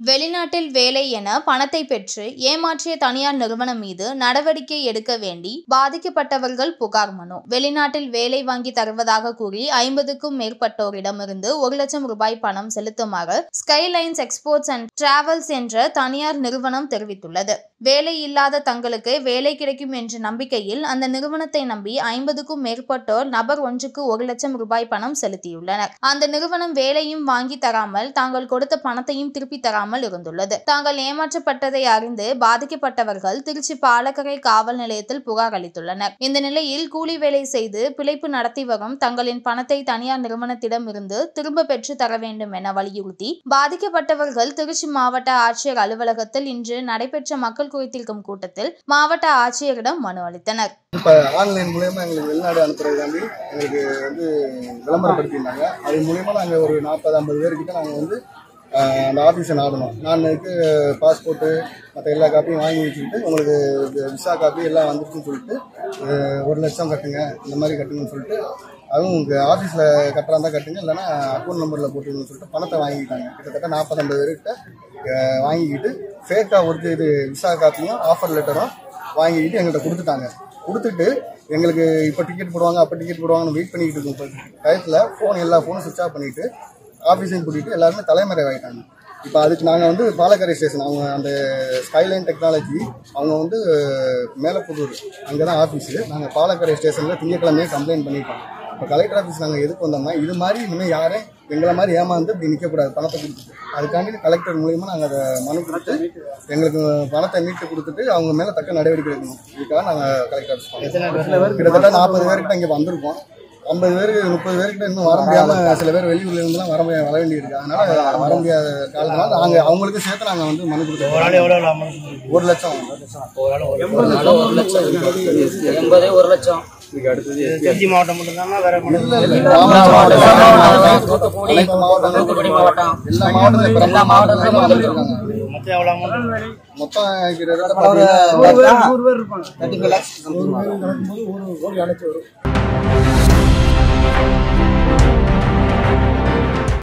வெளிநாட்டில் வேலை என பணத்தை பெற்று ஏமாற்றிய தனியார் நிறுவனம் மீது நடவடிக்கை எடுக்க வேண்டி பாதிக்கப்பட்டவர்கள் புகார் மனு வெளிநாட்டில் வேலை வாங்கி தருவதாக கூறி ஐம்பதுக்கும் மேற்பட்டோரிடமிருந்து ஒரு லட்சம் ரூபாய் பணம் செலுத்துமாறு ஸ்கைலைன்ஸ் எக்ஸ்போர்ட்ஸ் அண்ட் டிராவல்ஸ் என்ற தனியார் நிறுவனம் தெரிவித்துள்ளது வேலை இல்லாத தங்களுக்கு வேலை கிடைக்கும் என்ற நம்பிக்கையில் அந்த நிறுவனத்தை நம்பி ஐம்பதுக்கும் மேற்பட்டோர் நபர் ஒன்றுக்கு ஒரு லட்சம் ரூபாய் பணம் செலுத்தியுள்ளனர் அந்த நிறுவனம் வேலையும் வாங்கி தராமல் தாங்கள் கொடுத்த பணத்தையும் திருப்பி தராமல் இருந்துள்ளது தாங்கள் ஏமாற்றப்பட்டதை அறிந்து பாதிக்கப்பட்டவர்கள் திருச்சி பாலக்கரை காவல் நிலையத்தில் புகார் அளித்துள்ளனர் இந்த நிலையில் கூலி வேலை செய்து பிழைப்பு நடத்தி வரும் தங்களின் பணத்தை தனியார் நிறுவனத்திடம் இருந்து திரும்ப பெற்று தர வேண்டும் என வலியுறுத்தி பாதிக்கப்பட்டவர்கள் திருச்சி மாவட்ட ஆட்சியர் அலுவலகத்தில் இன்று நடைபெற்ற மக்கள் குறைத்தீர்க்கும் கூட்டத்தில் மாவட்ட ஆட்சியரிடம் மனு அளித்தனர் இப்போ ஆன்லைன் மூலயமா எங்களுக்கு வெளிநாடு அனுப்புறதுக்காண்டி எங்களுக்கு வந்து விளம்பரப்படுத்தியிருந்தாங்க அது மூலயமா நாங்கள் ஒரு நாற்பது ஐம்பது பேர்கிட்ட நாங்கள் வந்து ஆஹ், அந்த ஆஃபீஸை நாடணும் நானுக்கு பாஸ்போர்ட்டு மற்ற எல்லா காப்பியும் வாங்கி வச்சுக்கிட்டு உங்களுக்கு விசா காப்பி எல்லாம் வந்துருச்சுன்னு சொல்லிட்டு ஆஹ், ஒரு லட்சம் கட்டுங்க இந்த மாதிரி கட்டுங்கன்னு சொல்லிட்டு அதுவும் உங்கள் ஆஃபீஸில் கட்டுறாந்தா கட்டுங்க இல்லைன்னா அக்கௌண்ட் நம்பரில் போட்டுருங்கன்னு சொல்லிட்டு பணத்தை வாங்கிக்கிட்டாங்க கிட்டத்தட்ட நாற்பது ஐம்பது பேர்கிட்ட ஆஹ், வாங்கிக்கிட்டு ஃபேக்காக ஒரு இது விசா காப்பியும் ஆஃபர் லெட்டரும் வாங்கிக்கிட்டு எங்கள்கிட்ட கொடுத்துட்டாங்க கொடுத்துட்டு எங்களுக்கு இப்போ டிக்கெட் போடுவாங்க அப்போ டிக்கெட் போடுவாங்கன்னு வெயிட் பண்ணிக்கிட்டு இருக்கோம் இப்போ டயத்தில் ஃபோன் எல்லா ஃபோனும் சுவிச் ஆஃப் பண்ணிட்டு ஆஃபீஸையும் கூட்டிகிட்டு எல்லாருமே தலைமறை ஆகிட்டாங்க இப்போ அதுக்கு நாங்கள் வந்து பாலக்கரை ஸ்டேஷன் அவங்க அந்த ஸ்கைலைன் டெக்னாலஜி அவங்க வந்து மேலப்புதூர் அங்கே தான் ஆஃபீஸு நாங்கள் பாலக்கரை ஸ்டேஷனில் திங்கக்கிழமையே கம்ப்ளைண்ட் பண்ணிட்டோம் இப்போ கலெக்டர் ஆஃபீஸ் நாங்கள் எதுக்கு வந்தோம்னா இது மாதிரி இனிமேல் யாரும் எங்களை மாதிரி ஏமாந்து இப்படி நிற்கக்கூடாது பணத்தை கொடுத்துட்டு அதுக்காண்டி கலெக்டர் மூலியமா நாங்கள் அதை மனு கொடுத்து எங்களுக்கு பணத்தை மீட்டு கொடுத்துட்டு அவங்க மேலே தக்க நடவடிக்கை எடுக்கணும் இதுக்காக நாங்கள் கலெக்டர் ஆஃபீஸ் பண்ணோம் கிட்டத்தட்ட நாற்பது பேர்கிட்ட இங்கே வந்திருக்கோம் ஐம்பது பேருக்கு முப்பது பேர்கிட்ட இன்னும் வர முடியாம சில பேர் வெளியூர்ல இருந்துலாம் வர முடிய வர வேண்டியிருக்கு அதனால வர முடியாத காலத்தினால நாங்கள் அவங்களுக்கு சேர்த்து நாங்கள் வந்து மனு கொடுத்துருக்கோம் ஒரு லட்சம் ஒரு லட்சம் எண்பது ஒரு லட்சம் திருச்சி மாவட்டம் மட்டும்தானா வேற இல்ல, இல்ல, ராமநாதபுரம் மாவட்டம், தூத்துக்குடி அனைத்து மாவட்டங்களும் தூத்துக்குடி மாவட்டம் எல்லா மாவட்டத்திலும் எல்லா மாவட்டத்திலும் வந்திருக்காங்க மொத்தம் எவ்வளவு அமௌண்ட் மொத்தம் கிட்டத்தட்ட பாத்தீங்கன்னா நூறு பேர் இருப்பாங்க தேர்ட்டி லேக்ஸ் ஒரு கோடி அடைச்சு வரும்